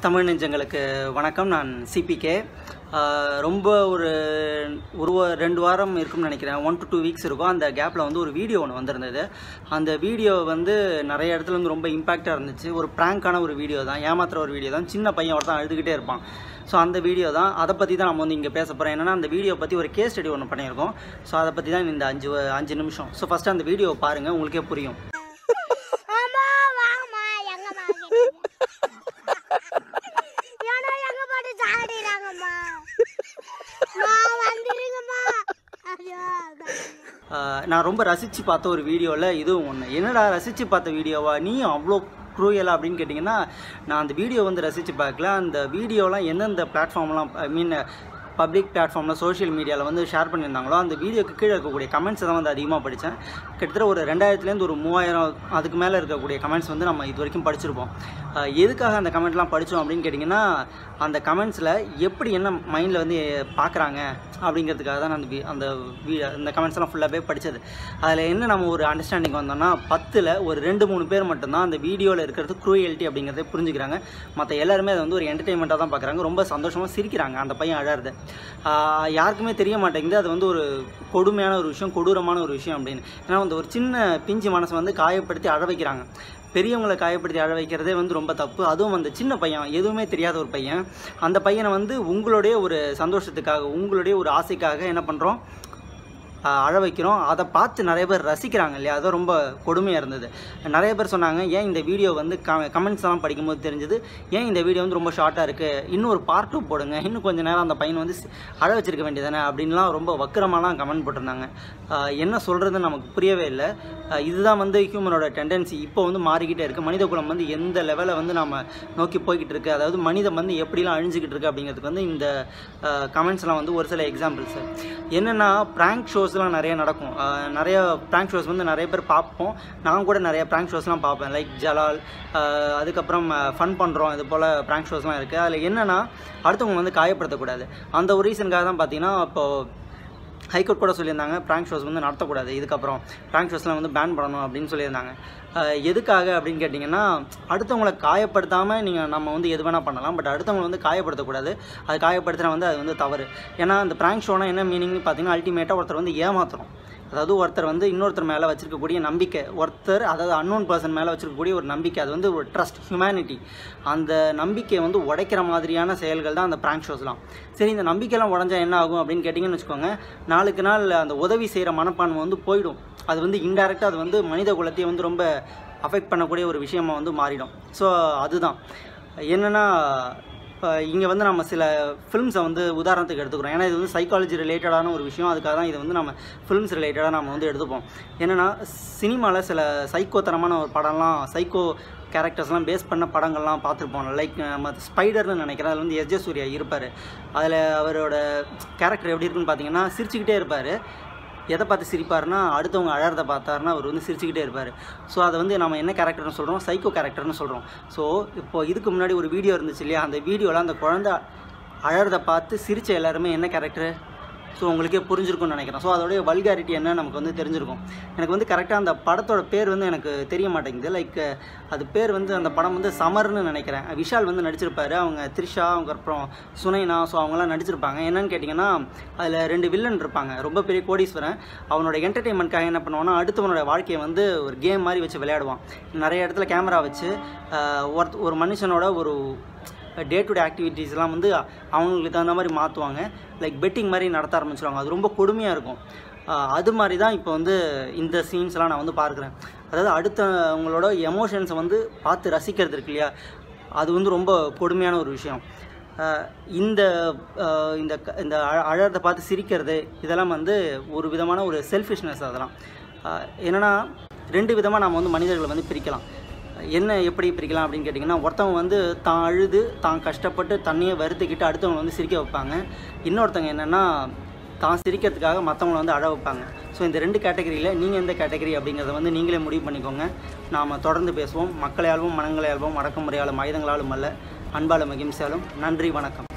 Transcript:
தமிழ் நெஞ்சங்களுக்கு வணக்கம் நான் சிபிகே ரொம்ப ஒரு ஒரு வா- ரெண்டு வாரம் இருக்கும்னு நினைக்கிறேன் ஒன் டு டூ வீக்ஸ் இருக்கும் அந்த கேப்பில் வந்து ஒரு வீடியோ ஒன்று வந்திருந்தது அந்த வீடியோ வந்து நிறைய இடத்துல வந்து ரொம்ப இம்பாக்டாக இருந்துச்சு ஒரு ப்ராங்கான ஒரு வீடியோ தான் ஏமாத்துற ஒரு வீடியோ தான் சின்ன பையன் ஒருத்தன் அழுதுகிட்டே இருப்பான் ஸோ அந்த வீடியோ தான் அதை பற்றி தான் நம்ம வந்து இங்கே பேச போகிறோம் என்னன்னா அந்த வீடியோ பற்றி ஒரு கேஸ் ஸ்டடி ஒன்று பண்ணியிருக்கோம் ஸோ அதை பற்றி தான் இந்த அஞ்சு வ- அஞ்சு நிமிஷம் ஸோ ஃபஸ்ட்டு அந்த வீடியோ பாருங்கள் உங்களுக்கே புரியும் அம்மா வாங்கம்மா எங்கம்மா கேட்டீங்க? ஏன்னா எங்க பாட்டு சாடிறாங்கம்மா நான் வந்துருங்கம்மா ஐயோ அதான். ஆஹ் நான் ரொம்ப ரசித்து பார்த்த ஒரு வீடியோவில் இதுவும் ஒன்று என்னடா ரசித்து பார்த்த வீடியோவா நீ அவ்வளோ க்ரூயலா அப்படின்னு கேட்டிங்கன்னா நான் அந்த வீடியோ வந்து ரசித்து பார்க்கல அந்த வீடியோலாம் எந்தெந்த பிளாட்ஃபார்ம்லாம் ஐ மீன் பப்ளிக் பிளாட்ஃபார்மில் சோஷியல் மீடியாவில் வந்து ஷேர் பண்ணியிருந்தாங்களோ அந்த வீடியோக்கு கீழே இருக்கக்கூடிய கமெண்ட்ஸ் தான் வந்து அதிகமாக படித்தேன் கிட்டத்தட்ட ஒரு ரெண்டாயிரத்துலேருந்து ஒரு மூவாயிரம் அதுக்கு மேலே இருக்கக்கூடிய கமெண்ட்ஸ் வந்து நம்ம இது வரைக்கும் படிச்சிருப்போம் ஆஹ் எதுக்காக அந்த கமெண்ட்லாம் படித்தோம் அப்படின்னு கேட்டிங்கன்னா அந்த கமெண்ட்ஸில் எப்படி என்ன மைண்டில் வந்து பார்க்குறாங்க அப்படிங்கிறதுக்காக தான் நான் அந்த வி- அந்த வீ- அந்த கமெண்ட்ஸ் எல்லாம் ஃபுல்லாகவே படித்தது அதில் என்ன நம்ம ஒரு அண்டர்ஸ்டாண்டிங் வந்தோம்னா பத்தில் ஒரு ரெண்டு மூணு பேர் மட்டும்தான் அந்த வீடியோவில் இருக்கிறது க்ரூயல்ட்டி அப்படிங்கிறத புரிஞ்சுக்கிறாங்க மற்ற எல்லாருமே அதை வந்து ஒரு என்டர்டெயின்மெண்ட்டாக தான் பார்க்குறாங்க ரொம்ப சந்தோஷமாக சிரிக்கிறாங்க அந்த பையன் அழறது ஆஹ் யாருக்குமே தெரிய மாட்டேங்குது அது வந்து ஒரு கொடுமையான ஒரு விஷயம் கொடூரமான ஒரு விஷயம் அப்படின்னு ஏன்னா வந்து ஒரு சின்ன பிஞ்சு மனசை வந்து காயப்படுத்தி அழ வைக்கிறாங்க பெரியவங்களை காயப்படுத்தி அழ வைக்கிறதே வந்து ரொம்ப தப்பு அதுவும் அந்த சின்ன பையன் எதுவுமே தெரியாத ஒரு பையன் அந்த பையனை வந்து உங்களுடைய ஒரு சந்தோஷத்துக்காக உங்களுடைய ஒரு ஆசைக்காக என்ன பண்ணுறோம் அழ வைக்கிறோம் அதை பார்த்து நிறைய பேர் ரசிக்கிறாங்க இல்லையா அது ரொம்ப கொடுமையாக இருந்தது நிறைய பேர் சொன்னாங்க ஏன் இந்த வீடியோ வந்து க கமெண்ட்ஸ் எல்லாம் படிக்கும்போது தெரிஞ்சது ஏன் இந்த வீடியோ வந்து ரொம்ப ஷார்ட்டாக இருக்குது இன்னும் ஒரு பார்ட் டூ போடுங்க இன்னும் கொஞ்சம் நேரம் அந்த பையன் வந்து சி- அழ வச்சிருக்க வேண்டியதானே அப்படின்லாம் ரொம்ப வக்கரமாலாம் கமெண்ட் போட்டிருந்தாங்க ஆஹ் என்ன சொல்கிறதுன்னு நமக்கு புரியவே இல்லை ஆஹ் இதுதான் வந்து ஹியூமனோட டெண்டன்சி இப்போ வந்து மாறிக்கிட்டே இருக்குது மனித குலம் வந்து எந்த லெவலில் வந்து நம்ம நோக்கி போய்கிட்டு இருக்கு அதாவது மனிதம் வந்து எப்படிலாம் அழிஞ்சிக்கிட்டு இருக்கு அப்படிங்கிறதுக்கு வந்து இந்த கமெண்ட்ஸ்லாம் வந்து ஒரு சில எக்ஸாம்பிள்ஸ் என்னென்னா ப்ராங்க் ஷோஸ்லாம் நிறைய நடக்கும் ஆஹ் நிறைய ப்ராங்க் ஷோஸ் வந்து நிறைய பேர் பார்ப்போம் நான் கூட நிறைய ப்ராங்க் ஷோஸ்லாம் பார்ப்பேன் லைக் ஜலால் ஆஹ் அதுக்கப்புறம் ஃபன் பண்ணுறோம் இது போல் ப்ராங்க் ஷோஸ்லாம் இருக்குது அதில் என்னென்னா அடுத்தவங்க வந்து காயப்படுத்தக்கூடாது அந்த ஒரு ரீசனுக்காக தான் பார்த்தீங்கன்னா இப்போது ஹைகோர்ட் கூட சொல்லியிருந்தாங்க ப்ராங்க் ஷோஸ் வந்து நடத்தக்கூடாது இதுக்கப்புறம் ப்ராங்க் ஷோஸ்லாம் வந்து பேன் பண்ணணும் அப்படின்னு சொல்லியிருந்தாங்க அஹ் எதுக்காக அப்படின்னு கேட்டிங்கன்னா அடுத்தவங்களை காயப்படுத்தாமல் நீங்கள் நம்ம வந்து எது வேணால் பண்ணலாம் பட் அடுத்தவங்களை வந்து காயப்படுத்தக்கூடாது அது காயப்படுத்துனா வந்து அது வந்து தவறு ஏன்னா அந்த ப்ராங்க் ஷோனா என்ன மீனிங்னு பார்த்தீங்கன்னா அல்டிமேட்டாக ஒருத்தர் வந்து ஏமாத்துறோம் அதாவது ஒருத்தர் வந்து இன்னொருத்தர் மேலே வச்சிருக்கக்கூடிய நம்பிக்கை ஒருத்தர் அதாவது அன்னோன் பர்சன் மேலே வச்சிருக்கக்கூடிய ஒரு நம்பிக்கை அது வந்து ஒரு ட்ரஸ்ட் ஹியூமனிட்டி அந்த நம்பிக்கையை வந்து உடைக்கிற மாதிரியான செயல்கள் தான் அந்த ப்ராங்க் ஷோஸ்லாம் சரி இந்த நம்பிக்கையெல்லாம் உடஞ்சா என்ன ஆகும் அப்படின்னு கேட்டிங்கன்னு வச்சுக்கோங்க நாளுக்கு நாள் அந்த உதவி செய்கிற மனப்பான்மை வந்து போயிடும் அது வந்து இன்டெரக்டாக அது வந்து மனித குலத்தையே வந்து ரொம்ப அஃபெக்ட் பண்ணக்கூடிய ஒரு விஷயமா வந்து மாறிடும் ஸோ அதுதான் என்னென்னா இங்கே வந்து நம்ம சில ஃபிலிம்ஸை வந்து உதாரணத்துக்கு எடுத்துக்கிறோம் ஏன்னா இது வந்து சைக்காலஜி ரிலேட்டடான ஒரு விஷயம் அதுக்காக தான் இதை வந்து நம்ம ஃபிலிம்ஸ் ரிலேட்டடாக நம்ம வந்து எடுத்துப்போம் என்னென்னா சினிமாவில் சில சைக்கோத்தனமான ஒரு படம்லாம் சைக்கோ கேரக்டர்ஸ்லாம் பேஸ் பண்ண படங்கள்லாம் பார்த்துருப்போம் லைக் நம்ம ஸ்பைடர்னு நினைக்கிறேன் அதில் வந்து எஸ் ஜே சூர்யா இருப்பார் அதில் அவரோட கேரக்டர் எப்படி இருக்குன்னு பார்த்தீங்கன்னா சிரிச்சுக்கிட்டே இருப்பார் எதை பார்த்து சிரிப்பாருன்னா அடுத்தவங்க அழறத பார்த்தாருன்னா அவர் வந்து சிரிச்சுக்கிட்டே இருப்பார் ஸோ அதை வந்து நம்ம என்ன கேரக்டர்னு சொல்கிறோம் சைக்கோ கேரக்டர்னு சொல்கிறோம் ஸோ இப்போ இதுக்கு முன்னாடி ஒரு வீடியோ இருந்துச்சு இல்லையா அந்த வீடியோவில் அந்த குழந்தை அழறத பார்த்து சிரிச்ச எல்லாருமே என்ன கேரக்டர் ஸோ உங்களுக்கே புரிஞ்சிருக்கும்னு நினைக்கிறேன் ஸோ அதோடைய வல்காரிட்டி என்ன நமக்கு வந்து தெரிஞ்சிருக்கும் எனக்கு வந்து கரெக்டாக அந்த படத்தோட பேர் வந்து எனக்கு தெரிய மாட்டேங்குது லைக் அது பேர் வந்து அந்த படம் வந்து சமர்னு நினைக்கிறேன் விஷால் வந்து நடிச்சிருப்பாரு அவங்க த்ரிஷா அவங்க அப்புறம் சுனைனா ஸோ அவங்களாம் நடிச்சிருப்பாங்க என்னன்னு கேட்டிங்கன்னா அதில் ரெண்டு வில்லன் இருப்பாங்க ரொம்ப பெரிய கோடீஸ்வரன் அவனோட என்டர்டெயின்மெண்ட்காக என்ன பண்ணுவான்னா அடுத்தவனோட வாழ்க்கையை வந்து ஒரு கேம் மாதிரி வச்சு விளையாடுவான் நிறைய இடத்துல கேமரா வச்சு ஆஹ், ஒருத்த ஒரு மனுஷனோட ஒரு டே டு டே ஆக்டிவிட்டீஸ்லாம் வந்து அவங்களுக்கு தகுந்த மாதிரி மாற்றுவாங்க லைக் பெட்டிங் மாதிரி நடத்த ஆரம்பிச்சிருவாங்க அது ரொம்ப கொடுமையாக இருக்கும் ஆஹ் அது மாதிரி தான் இப்போ வந்து இந்த சீன்ஸ்லாம் நான் வந்து பார்க்குறேன் அதாவது அடுத்தவங்களோட எமோஷன்ஸை வந்து பார்த்து ரசிக்கிறது இருக்கு இல்லையா அது வந்து ரொம்ப கொடுமையான ஒரு விஷயம் ஆஹ் இந்த ஆஹ் இந்த க- இந்த அழ- அழறதை பார்த்து சிரிக்கிறது இதெல்லாம் வந்து ஒரு விதமான ஒரு செல்ஃபிஷ்னஸ் அதெல்லாம் ஆஹ் என்னன்னா ரெண்டு விதமாக நம்ம வந்து மனிதர்களை வந்து பிரிக்கலாம் என்ன எப்படி பிரிக்கலாம் அப்படின்னு கேட்டிங்கன்னா ஒருத்தவங்க வந்து தான் அழுது தான் கஷ்டப்பட்டு தண்ணியை வருத்திக்கிட்டு அடுத்தவங்க வந்து சிரிக்க வைப்பாங்க இன்னொருத்தவங்க என்னென்னா தான் சிரிக்கிறதுக்காக மற்றவங்கள வந்து அழ வைப்பாங்க ஸோ இந்த ரெண்டு கேட்டகரியில் நீங்கள் எந்த கேட்டகரி அப்படிங்கிறத வந்து நீங்களே முடிவு பண்ணிக்கோங்க நாம் தொடர்ந்து பேசுவோம் மக்களையாலும் மனங்களையாலும் அடக்குமுறையாலும் ஆயுதங்களாலும் அல்ல அன்பாலும் மகிம்சையாலும் நன்றி வணக்கம்